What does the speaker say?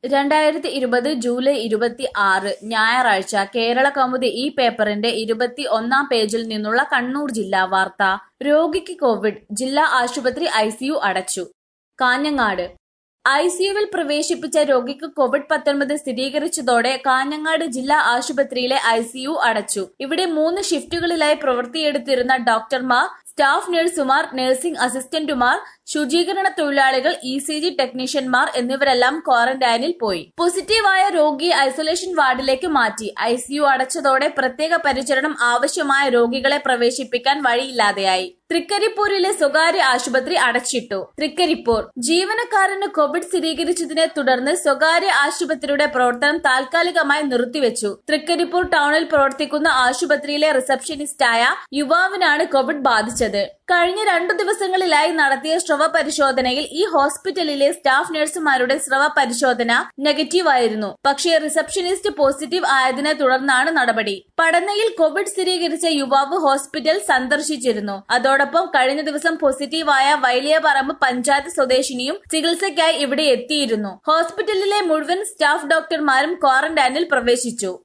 രണ്ടായിരത്തി ഇരുപത് ജൂലൈ ഇരുപത്തി ആറ് ഞായറാഴ്ച കേരള കൗമുദി ഈ പേപ്പറിന്റെ ഇരുപത്തി ഒന്നാം പേജിൽ നിന്നുള്ള കണ്ണൂർ ജില്ലാ വാർത്ത രോഗിക്ക് കോവിഡ് ജില്ലാ ആശുപത്രി ഐസിയു അടച്ചു കാഞ്ഞങ്ങാട് ഐസിയുവിൽ പ്രവേശിപ്പിച്ച രോഗിക്ക് കോവിഡ് പത്തൊൻപത് സ്ഥിരീകരിച്ചതോടെ കാഞ്ഞങ്ങാട് ജില്ലാ ആശുപത്രിയിലെ ഐസിയു അടച്ചു ഇവിടെ മൂന്ന് ഷിഫ്റ്റുകളിലായി പ്രവൃത്തിയെടുത്തിരുന്ന ഡോക്ടർമാർ സ്റ്റാഫ് നഴ്സുമാർ നഴ്സിംഗ് അസിസ്റ്റന്റുമാർ ശുചീകരണ തൊഴിലാളികൾ ഇ സി ജി ടെക്നീഷ്യന്മാർ എന്നിവരെല്ലാം ക്വാറന്റൈനിൽ പോയി പോസിറ്റീവായ രോഗിയെ ഐസൊലേഷൻ വാർഡിലേക്ക് മാറ്റി ഐസിയു അടച്ചതോടെ പ്രത്യേക പരിചരണം ആവശ്യമായ രോഗികളെ പ്രവേശിപ്പിക്കാൻ വഴിയില്ലാതെയായി തൃക്കരിപ്പൂരിലെ സ്വകാര്യ ആശുപത്രി അടച്ചിട്ടു തൃക്കരിപ്പൂർ ജീവനക്കാരന് കോവിഡ് സ്ഥിരീകരിച്ചതിനെ തുടർന്ന് സ്വകാര്യ ആശുപത്രിയുടെ പ്രവർത്തനം താൽക്കാലികമായി നിർത്തിവെച്ചു തൃക്കരിപ്പൂർ ടൗണിൽ പ്രവർത്തിക്കുന്ന ആശുപത്രിയിലെ റിസപ്ഷനിസ്റ്റായ യുവാവിനാണ് കോവിഡ് ബാധിച്ചത് കഴിഞ്ഞ രണ്ടു ദിവസങ്ങളിലായി നടത്തിയ സ്രവ പരിശോധനയിൽ ഈ ഹോസ്പിറ്റലിലെ സ്റ്റാഫ് നഴ്സുമാരുടെ സ്രവ പരിശോധന നെഗറ്റീവ് ആയിരുന്നു പക്ഷേ റിസപ്ഷനിസ്റ്റ് പോസിറ്റീവ് ആയതിനെ തുടർന്നാണ് നടപടി പടനയിൽ കോവിഡ് സ്ഥിരീകരിച്ച യുവാവ് ഹോസ്പിറ്റൽ സന്ദർശിച്ചിരുന്നു അതോടൊപ്പം കഴിഞ്ഞ ദിവസം പോസിറ്റീവായ വൈലിയപറമ്പ് പഞ്ചായത്ത് സ്വദേശിനിയും ചികിത്സയ്ക്കായി ഇവിടെ എത്തിയിരുന്നു ഹോസ്പിറ്റലിലെ മുഴുവൻ സ്റ്റാഫ് ഡോക്ടർമാരും ക്വാറന്റൈനിൽ പ്രവേശിച്ചു